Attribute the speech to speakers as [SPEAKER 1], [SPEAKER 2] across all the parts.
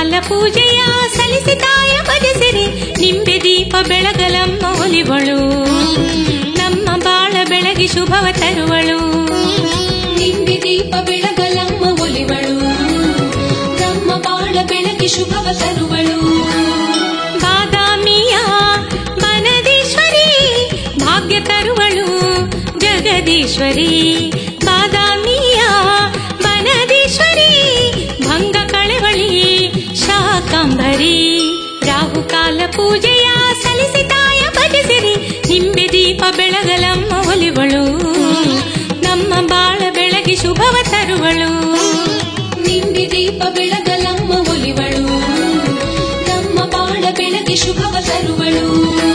[SPEAKER 1] ಕಾಲ ಪೂಜೆಯ ಸಲ್ಲಿಸಿ ತಾಯ ಭಜಿಸಿರಿ ನಿಂಬೆ ದೀಪ ಬೆಳಗಲಮ್ಮ ಒಲಿವಳು ನಮ್ಮ ಬಾಳ ಬೆಳಗಿ ಶುಭವ ತರುವಳು
[SPEAKER 2] ನಿಂಬೆ ದೀಪ ಬೆಳಗಲಮ್ಮ ಒಲಿವಳು ನಮ್ಮ ಬಾಳ ಬೆಳಗಿ ಶುಭವ ತರುವಳು
[SPEAKER 1] ಬಾದಾಮಿಯ ಮನದೀಶ್ವರಿ ಭಾಗ್ಯ ತರುವಳು ಜಗದೀಶ್ವರಿ ಬಾದಾಮಿಯ ಮನದೀಶ್ವರಿ ಭಂಗ ಕಳೆವಳಿ ಶಾಕಂಭರಿ ರಾಹುಕಾಲ ಪೂಜೆಯ ಸಲ್ಲಿಸಿ ತಾಯ ಭಜಿಸಿರಿ ನಿಂಬೆ ದೀಪ ಬೆಳಗಲಮ್ಮ ಒಲಿವಳು ನಮ್ಮ ಬಾಳ ಬೆಳಗಿ ಶುಭವ ತರುವಳು
[SPEAKER 2] ನಿಂಬೆ ದೀಪ ಬೆಳಗಲಮ್ಮ ಒಲಿವಳು ನಮ್ಮ ಬಾಳ ಬೆಳಗಿ ಶುಭವ ತರುವಳು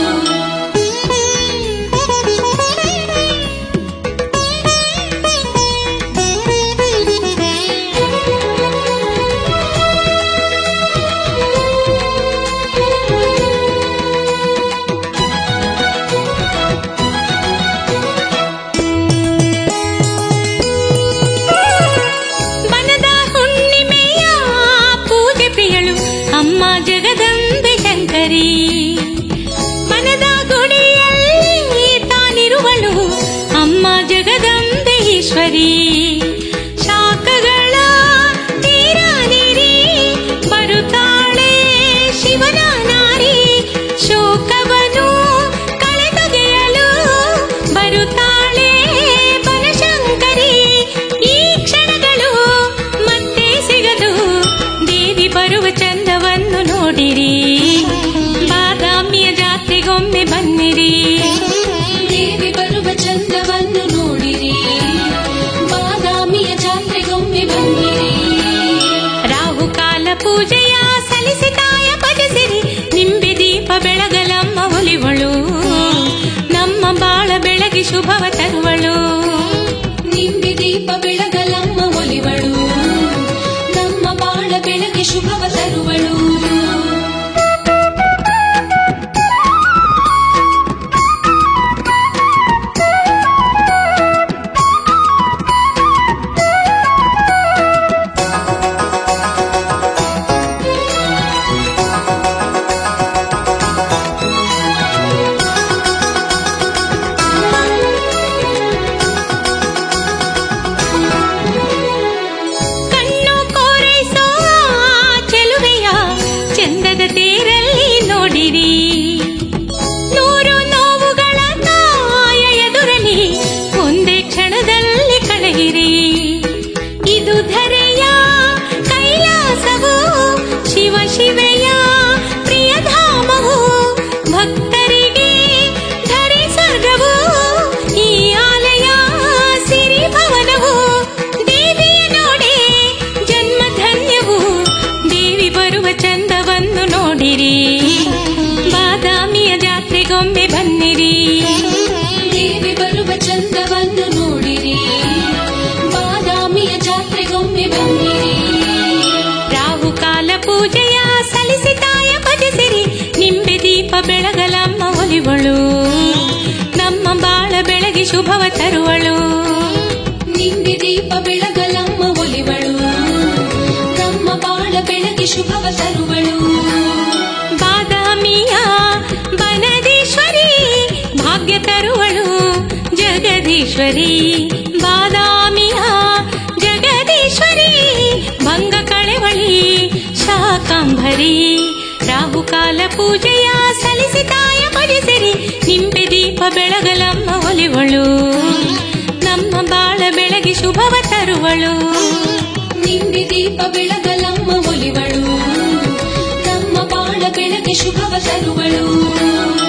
[SPEAKER 1] ಬನದ ಹುಣ್ಣಿಮೆಯ ಪೂಜೆ ಪ್ರಿಯಳು ಅಮ್ಮ ಜಗದಂಬೆ ಶಂಕರಿ ಮನದ ಗುಡಿಯಲ್ಲಿ ತಾನಿರುವಳು ಅಮ್ಮ ಜಗದಂಬೆ ಈಶ್ವರಿ ಶಾಖಗಳ ತೀರ ನೀರಿ ಬರುತ್ತಾಳೆ ಶಿವನ ನಾರಿ ಶೋಕವನು ಕಳೆದೊಗೆಯಲು ಬರುತ್ತಾಳೆ ಬನಶಂಕರಿ ಈ ಕ್ಷಣಗಳು ಮತ್ತೆ ಸಿಗದು ದೇವಿ ಬರುವ ಚಂದವನ್ನು ನೋಡಿರಿ ಬಾದಾಮಿಯ ಜಾತ್ರೆಗೊಮ್ಮೆ ಬನ್ನಿರಿ
[SPEAKER 2] ದೇವಿ ಬರುವ ಚಂದವನ್ನು ನೋಡಿರಿ ಬಾದಾಮಿಯ ಜಾತ್ರೆಗೊಮ್ಮೆ ಬನ್ನಿರಿ
[SPEAKER 1] ರಾಹುಕಾಲ ಪೂಜೆಯ ಸಲ್ಲಿಸಿ ತಾಯ ಭಜಿಸಿರಿ ನಿಂಬೆ ದೀಪ ಬೆಳಗಲಮ್ಮ ಒಲಿವಳು ನಮ್ಮ ಬಾಳ ಬೆಳಗಿ ಶುಭವ ತರುವಳು
[SPEAKER 2] ನಿಂಬೆ ದೀಪ ಬೆಳಗಲಮ್ಮ ಒಲಿವಳು ನಮ್ಮ ಬಾಳ ಬೆಳಗ್ಗೆ ಶುಭವ ತರುವಳು
[SPEAKER 1] ಕಣ್ಣು ಕೋರೈಸೋ ಚೆಲುವೆಯ ಚಂದದ ತೇರಲ್ಲಿ ನೋಡಿರಿ ನೂರು ನೋವುಗಳ ತಾಯ ಎದುರಲಿ ಒಂದೇ ಕ್ಷಣದಲ್ಲಿ ಕಳೆಯಿರಿ ಇದು ಧರೆಯ ಕೈಲಾಸವು ಶಿವ ಶಿವೆಯ ಪ್ರಿಯಧಾಮವು ಭಕ್ತರಿಗೆ ಧರೆ ಸ್ವರ್ಗವು ಈ ಆಲಯ ಸಿರಿ ಭವನವು ದೇವಿಯ ನೋಡೆ ಜನ್ಮ ಧನ್ಯವು ದೇವಿ ಬರುವ ಚಂದವನ್ನು ನೋಡಿರಿ ಬಾದಾಮಿಯ ಜಾತ್ರೆಗೊಮ್ಮೆ ಬನ್ನಿರಿ
[SPEAKER 2] ದೇವಿ ಬರುವ ಚಂದವನ್ನು ನೋಡಿರಿ ಬಾದಾಮಿಯ ಜಾತ್ರೆಗೊಮ್ಮೆ ಬನ್ನಿರಿ
[SPEAKER 1] ರಾಹುಕಾಲ ಪೂಜೆಯ ಸಲ್ಲಿಸಿ ತಾಯ ಭಜಿಸಿರಿ ನಿಂಬೆ ದೀಪ ಬೆಳಗಲಮ್ಮ ಒಲಿವಳು ನಮ್ಮ ಬಾಳ ಬೆಳಗಿ ಶುಭವ ತರುವಳು
[SPEAKER 2] ನಿಂಬೆ ದೀಪ ಬೆಳಗಲಮ್ಮ ಒಲಿವಳು ನಮ್ಮ ಬಾಳ ಬೆಳಗ್ಗೆ ಶುಭವ ತರುವಳು
[SPEAKER 1] ಬಾದಾಮಿಯ ಬನದೀಶ್ವರಿ ಭಾಗ್ಯ ತರುವಳು ಜಗದೀಶ್ವರಿ ಬಾದಾಮಿಯ ಜಗದೀಶ್ವರಿ ಭಂಗ ಕಳೆವಳಿ ಶಾಕಂಭರಿ ರಾಹುಕಾಲ ಪೂಜೆಯ ಸಲ್ಲಿಸಿ ತಾಯ ಭಜಿಸಿರಿ ನಿಂಬೆ ದೀಪ ಬೆಳಗಲಮ್ಮ ಒಲಿವಳು ನಮ್ಮ ಬಾಳ ಬೆಳಗಿ ಶುಭವ ತರುವಳು
[SPEAKER 2] ನಿಂಬೆ ದೀಪ ಬೆಳಗಲಮ್ಮ ಒಲಿವಳು ನಮ್ಮ ಬಾಳ ಬೆಳಗ್ಗೆ ಶುಭವ ತರುವಳು